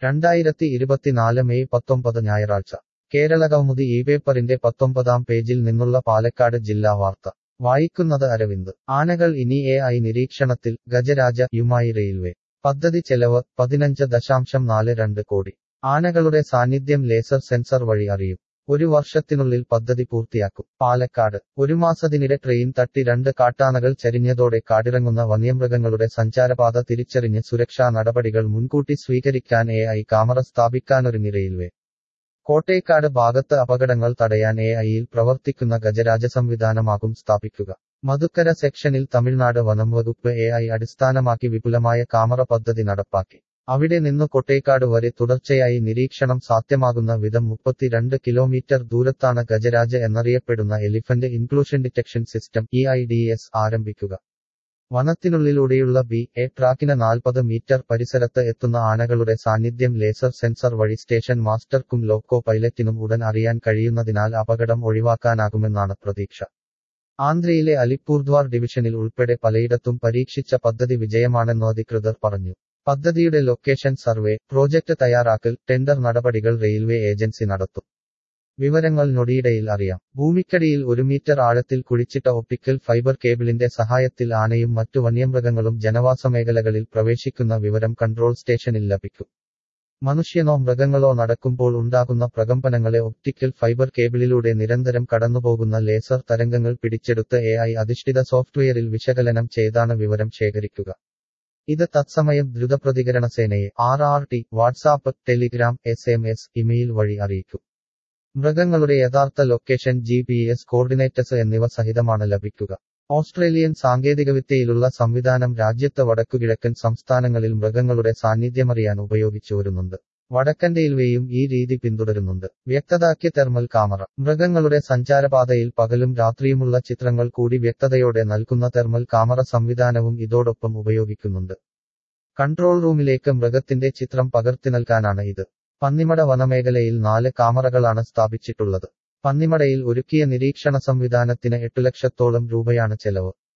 രണ്ടായിരത്തി ഇരുപത്തിനാല് മെയ് പത്തൊമ്പത് ഞായറാഴ്ച കേരളകൗമുദി ഈ പേപ്പറിന്റെ പത്തൊമ്പതാം പേജിൽ നിന്നുള്ള പാലക്കാട് ജില്ലാ വാർത്ത വായിക്കുന്നത് അരവിന്ദ് ആനകൾ ഇനി എ ഐ നിരീക്ഷണത്തിൽ ഗജരാജ യുമായി റെയിൽവേ പദ്ധതി ചെലവ് പതിനഞ്ച് ദശാംശം നാല് രണ്ട് കോടി ആനകളുടെ സാന്നിധ്യം ലേസർ സെൻസർ വഴി അറിയും ഒരു വർഷത്തിനുള്ളിൽ പദ്ധതി പൂർത്തിയാക്കും പാലക്കാട് ഒരു മാസത്തിനിടെ ട്രെയിൻ തട്ടി രണ്ട് കാട്ടാനകൾ ചരിഞ്ഞതോടെ കാടിറങ്ങുന്ന വന്യമൃഗങ്ങളുടെ സഞ്ചാരപാത തിരിച്ചറിഞ്ഞ് സുരക്ഷാ നടപടികൾ മുൻകൂട്ടി സ്വീകരിക്കാൻ എ ഐ ക്യാമറ സ്ഥാപിക്കാനൊരുങ്ങി റെയിൽവേ കോട്ടേക്കാട് ഭാഗത്ത് അപകടങ്ങൾ തടയാൻ എ ഐയിൽ പ്രവർത്തിക്കുന്ന ഗജരാജ സംവിധാനമാകും സ്ഥാപിക്കുക മധുക്കര സെക്ഷനിൽ തമിഴ്നാട് വനം വകുപ്പ് എ ഐ അടിസ്ഥാനമാക്കി വിപുലമായ കാമറ പദ്ധതി നടപ്പാക്കി അവിടെ നിന്ന് കൊട്ടേക്കാട് വരെ തുടർച്ചയായി നിരീക്ഷണം സാധ്യമാകുന്ന വിധം മുപ്പത്തിരണ്ട് കിലോമീറ്റർ ദൂരത്താണ് ഗജരാജ എന്നറിയപ്പെടുന്ന elephant inclusion detection system E I D S ആരംഭിക്കുക വനത്തിനുള്ളിലൂടെയുള്ള ബി എ ട്രാക്കിന് നാൽപ്പത് മീറ്റർ പരിസരത്ത് എത്തുന്ന ആനകളുടെ സാന്നിധ്യം ലേസർ സെൻസർ വഴി സ്റ്റേഷൻ മാസ്റ്റർക്കും ലോക്കോ പൈലറ്റിനും ഉടൻ അറിയാൻ കഴിയുന്നതിനാൽ അപകടം ഒഴിവാക്കാനാകുമെന്നാണ് പ്രതീക്ഷ ആന്ധ്രയിലെ അലിപ്പൂർദ്വാർ ഡിവിഷനിൽ ഉൾപ്പെടെ പലയിടത്തും പരീക്ഷിച്ച പദ്ധതി വിജയമാണെന്ന് അധികൃതർ പറഞ്ഞു പദ്ധതിയുടെ ലൊക്കേഷൻ സർവേ പ്രോജക്ട് തയ്യാറാക്കൽ ടെൻഡർ നടപടികൾ റെയിൽവേ ഏജൻസി നടത്തും വിവരങ്ങൾ നൊടിയിടയിൽ അറിയാം ഭൂമിക്കടിയിൽ ഒരു മീറ്റർ ആഴത്തിൽ കുഴിച്ചിട്ട ഒപ്റ്റിക്കൽ ഫൈബർ കേബിളിന്റെ സഹായത്തിൽ ആനയും മറ്റു വന്യമൃഗങ്ങളും ജനവാസ മേഖലകളിൽ പ്രവേശിക്കുന്ന വിവരം കൺട്രോൾ സ്റ്റേഷനിൽ ലഭിക്കും മനുഷ്യനോ മൃഗങ്ങളോ നടക്കുമ്പോൾ ഉണ്ടാകുന്ന പ്രകമ്പനങ്ങളെ ഒപ്റ്റിക്കൽ ഫൈബർ കേബിളിലൂടെ നിരന്തരം കടന്നുപോകുന്ന ലേസർ തരംഗങ്ങൾ പിടിച്ചെടുത്ത് എ ഐ അധിഷ്ഠിത സോഫ്റ്റ്വെയറിൽ വിശകലനം ചെയ്താണ് വിവരം ശേഖരിക്കുക ഇത് തത്സമയം ദ്രുതപ്രതികരണ സേനയെ R R T WhatsApp Telegram S M S email വഴി അറിയിക്കും മൃഗങ്ങളുടെ യഥാർത്ഥ location G P S coordinates എന്നിവ സഹിതമാണ് ലഭിക്കുക ഓസ്ട്രേലിയൻ സാങ്കേതികവിദ്യയിലുള്ള സംവിധാനം രാജ്യത്ത് വടക്കുകിഴക്കൻ സംസ്ഥാനങ്ങളിൽ മൃഗങ്ങളുടെ സാന്നിധ്യമറിയാൻ ഉപയോഗിച്ചു വരുന്നുണ്ട് വടക്കൻ റെയിൽവേയും ഈ രീതി പിന്തുടരുന്നുണ്ട് വ്യക്തതാക്കിയ തെർമൽ കാമറ മൃഗങ്ങളുടെ സഞ്ചാരപാതയിൽ പകലും രാത്രിയുമുള്ള ചിത്രങ്ങൾ കൂടി വ്യക്തതയോടെ നൽകുന്ന തെർമൽ കാമറ സംവിധാനവും ഇതോടൊപ്പം ഉപയോഗിക്കുന്നുണ്ട് കൺട്രോൾ റൂമിലേക്ക് മൃഗത്തിന്റെ ചിത്രം പകർത്തി നൽകാനാണ് ഇത് പന്നിമട വനമേഖലയിൽ നാല് കാമറകളാണ് സ്ഥാപിച്ചിട്ടുള്ളത് പന്നിമടയിൽ ഒരുക്കിയ നിരീക്ഷണ സംവിധാനത്തിന് എട്ടു ലക്ഷത്തോളം രൂപയാണ് ചെലവ്